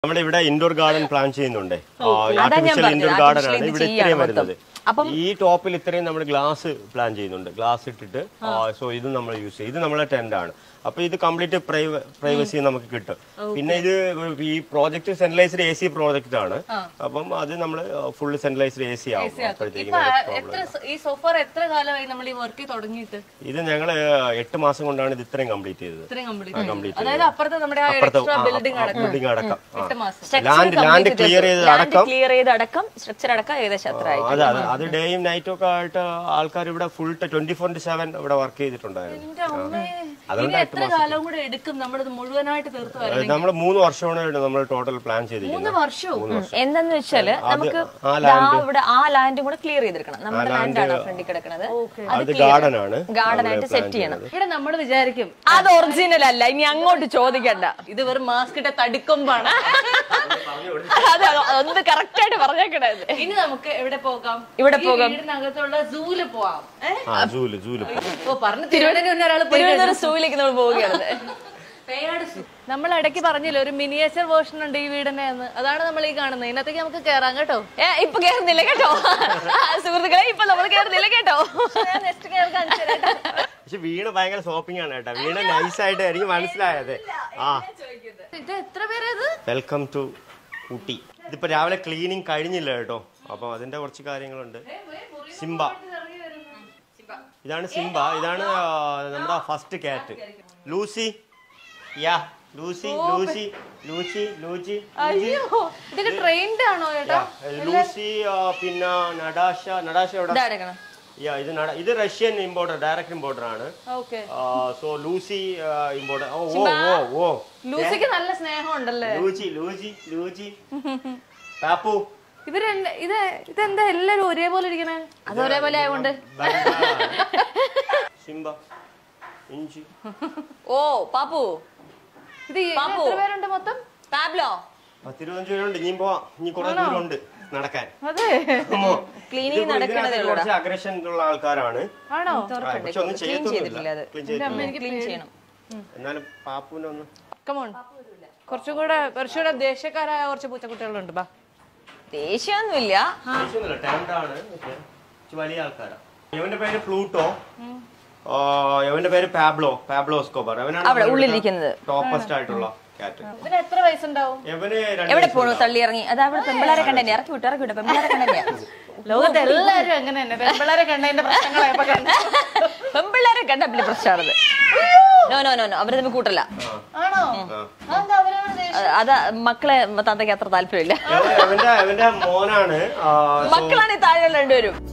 നമ്മുടെ ഇവിടെ indoor garden plan ചെയ്യുന്നുണ്ട് ഞാൻ ആർട്ടിഫിഷ്യൽ പറഞ്ഞത്. ഇൻഡോർ ഗാർഡൻ ആണ് Artificial ഇവിടെ ഇത് ഇത്രയും ചെയ്യാണ് വരുന്നത് അപ്പം- ഈ ടോപ്പിൽ ഇത്രയും നമ്മൾ ഗ്ലാസ് പ്ലാൻ ചെയ്യുന്നുണ്ട് ഗ്ലാസ് ഇട്ടിട്ട് സോ ഇത് നമ്മൾ യൂസ് ചെയ്യും ഇത് നമ്മളെ ടെന്റ് ആണ് അപ്പൊ ഇത് കംപ്ലീറ്റ് പ്രൈവസി നമുക്ക് കിട്ടും പിന്നെ ഇത് ഈ project centralised A C project ആണ് അപ്പം അത് നമ്മൾ ഫുൾ സെൻട്രലൈസ്ഡ് എ സി ആവും അപ്പോഴത്തേക്കും ഇപ്പൊ വേറെ എത്ര problem സ- ഈ സോഫാർ എത്ര കാലമായി നമ്മൾ ഈ വർക്ക് തുടങ്ങിയിട്ട് ഇത് ഞങ്ങൾ എട്ട് മാസം കൊണ്ടാണ് ഇത് ഇത്രയും കംപ്ലീറ്റ് ചെയ്തത് ഇത്രയും കംപ്ലീറ്റ് കംപ്ലീറ്റ് അതായത് അപ്പുറത്തെ നമ്മുടെ ആ അപ്പുറത്തെ എക്സ്ട്രാ ബിൽഡിംഗ് അടക്കം ബിൽഡിംഗ് അടക്കം ആ. എട്ട് മാസം ലാൻഡ് ലാൻഡ് ക്ലിയർ ചെയ്ത് അടക്കം ക്ലിയർ ചെയ്ത് അടക്കം സ്ട്രക്ചർ അടക്കം ഏകദേശം അത്ര ആയി അതെ അതെ അത് ഡേയും നൈറ്റും ഒക്കെ ആയിട്ട് ആൾക്കാർ ഇവിടെ ഫുൾ ട്വന്റി ഫോർ സെവൻ ഇവിടെ വർക്ക് ചെയ്തിട്ടുണ്ടായിരുന്നു എന്റെ അമ്മേ. അതുകൊണ്ട് ഇനി എത്ര കാലം കൂടെ എടുക്കും നമ്മളിത് മുഴുവനായിട്ട് തീർത്ത് വരാൻ നമ്മൾ മൂന്ന് വർഷമാണ് നമ്മൾ ടോട്ടൽ പ്ലാൻ മൂന്ന് ചെയ്തിരിക്കുന്നത് വർഷവും എന്താന്ന് വെച്ചാല് നമുക്ക് ആ ദാ ഇവിടെ ആ ലാൻഡും കൂടെ ക്ലിയർ ചെയ്തെടുക്കണം നമ്മുടെ ലാൻഡാണ് ഫ്രണ്ടിൽ കിടക്കുന്നത് അത് ഗാർഡൻ ആണ് ഗാർഡൻ ആയിട്ട് സെറ്റ് ചെയ്യണം ഇവിടെ നമ്മൾ വിചാരിക്കും അത് ഒറിജിനൽ അല്ല ഇനി അങ്ങോട്ട് ചോദിക്കണ്ട ഇത് വെറും മാസ്ക് ഇട്ട തടിക്കൊമ്പാണ് അത് ഒന്ന് കറക്റ്റ് ആയിട്ട് പറഞ്ഞേക്കണേ ഇത്. ഇനി നമുക്ക് എവിടെ പോകാം ഇവിടെ ഈ വീടിനകത്തുള്ള സൂല് പോവാം ഏ? ആ ജൂല് ജൂല് ഓ പറഞ്ഞു തിരുവനന്തപുരം മുന്നേ ഒരാൾ പോയി തിരുവനന്തപുരം സൂവിലേക്ക് നമ്മൾ പോവുകയാണ് പേയാട് സൂ. നമ്മൾ ഇടയ്ക്ക് പറഞ്ഞില്ല ഒരു മിനിയേച്ചർ വേർഷൻ ഉണ്ട് ഈ വീടിന്റെ എന്ന് അതാണ് നമ്മൾ ഈ കാണുന്നത് ഇതിനകത്തേക്ക് നമുക്ക് കേറാം കേട്ടോ ഏ ഇപ്പൊ കേറുന്നില്ല കേട്ടോ ആ, സുഹൃത്തുക്കളെ ഇപ്പൊ നമ്മൾ കേറുന്നില്ല കേട്ടോ നെക്സ്റ്റ് കയറി കാണിച്ചു തരാം കേട്ടോ. പക്ഷെ വീണ് ഭയങ്കര ഷോപ്പിംഗ് ആണ് കേട്ടോ വീണ് നൈസ് ആയിട്ട് എനിക്ക് മനസ്സിലായത് ആ ഇത് എത്ര പേരാ ഇത് വെൽക്കം ടു ഊട്ടി ഇതിപ്പോ രാവിലെ ക്ലീനിങ് കഴിഞ്ഞില്ല കേട്ടോ അപ്പൊ അതിന്റെ കുറച്ച് കാര്യങ്ങളുണ്ട് സിംബ ഇതാണ് സിംബ ഇതാണ് ആ, നമ്മുടെ first cat Lucy yeah Lucy Lucy Lucy Lucy അയ്യോ ഇതൊക്കെ ട്രെയിൻഡ് ആണോ ചേട്ടാ ലൂസി ആ, പിന്നെ നടാഷ നടാഷ എവിടെ ഇതാ എടുക്കണം യാ ഇത് നട ഇത് റഷ്യൻ ഇമ്പോർട്ടർ ഡയറക്റ്റ് ഇമ്പോർട്ടർ ആണ് ഓക്കെ സോ ലൂസി ഇമ്പോർട്ടർ ഓ ഓ ഓ ഓ ലൂസിക്ക് നല്ല സ്നേഹം ഉണ്ടല്ലേ ലൂചി ലൂചി ലൂചി പാപ്പു ഇവര് എന്ന- ഇത് ഇതെന്താ എല്ലാരും ഒരേപോലെ ഇരിക്കണേ അത് ഒരേപോലെ ആയതുകൊണ്ട് സിംബ ഇഞ്ചി ഓ പാപ്പു ഇത് ഈ- ഇത് പാപ്പു. എത്ര പേരുണ്ട് മൊത്തം പാബ്ലോ പത്തിരുപത്തഞ്ച് പേരുണ്ട് ഇനി പോവാം ഇനി കുറെ ദൂരമുണ്ട് നടക്കാൻ അതെ ക്ലീനിങ് ഇത് നടക്കണതേ ഇതിനകത്ത് ഉള്ളൂ കുറച്ച് അഗ്രഷൻ ഉള്ള ആൾക്കാരാണ് ആണോ ആ, പക്ഷെ ഒന്നും ക്ലീൻ ചെയ്തിട്ടില്ല ചെയ്യത്തൊന്നുമില്ല അത് ക്ലീൻ ചെയ്തിട്ടില്ല ക്ലീൻ ചെയ്യണം എന്നാലും പാപ്പുവിനെ ഒന്ന് കമോൺ കുറച്ചും കൂടെ കുറച്ചുകൂടെ ദേഷ്യക്കാരായ കുറച്ച് പൂച്ചക്കുട്ടികളുണ്ട് ബാ ദേഷ്യമൊന്നുമില്ല ദേഷ്യമൊന്നുമില്ല, ടെൻഡ് ആണ് പക്ഷെ ഇച്ചിരി വലിയ ആൾക്കാരാ ഇവന്റെ പേര് ഫ്ലൂട്ടോ ആ, ഇവന്റെ പേര് പാബ്ലോ പാബ്ലോ സ്കോബർ അവിടെ ഉള്ളിലിരിക്കുന്നത്. ടോപ്പസ്റ്റ് ആയിട്ടുള്ള കാറ്റ് ഇതിന് എത്ര വയസ്സുണ്ടാവും ഇവന് രണ്ട് എവിടെ വയസ്സ് പോണു ഉണ്ടാവും. തള്ളി ഇറങ്ങി അത് അവിടെ പെമ്പിളാരെ കണ്ടേ ഇറക്കി വിട്ടു ഇറക്കി വിട്ടു പെമ്പിളാരെ കണ്ടേ ലോകത്ത് എല്ലാരും അങ്ങനെ തന്നെ പെൺപിള്ളേരെ കണ്ടതിന്റെ പ്രശ്നങ്ങളായപ്പോ കണ്ടു പെമ്പിള്ളാരെ കണ്ട പിന്നെ പ്രശ്നമാണത് നോ നോ നോ നോ അവര് തമ്മിൽ കൂട്ടല്ല ആണോ ആ. അതെന്താ അവരവരുടെ ദേഷ്യം? അത് മക്കളെ തന്തയ്ക്ക് അത്ര താല്പര്യമില്ല ഇവൻ- ഇവന്റെ ഇവന്റെ മോനാണ് ആ, so- മക്കളാണ് ഈ താഴെയുള്ള രണ്ടുപേരും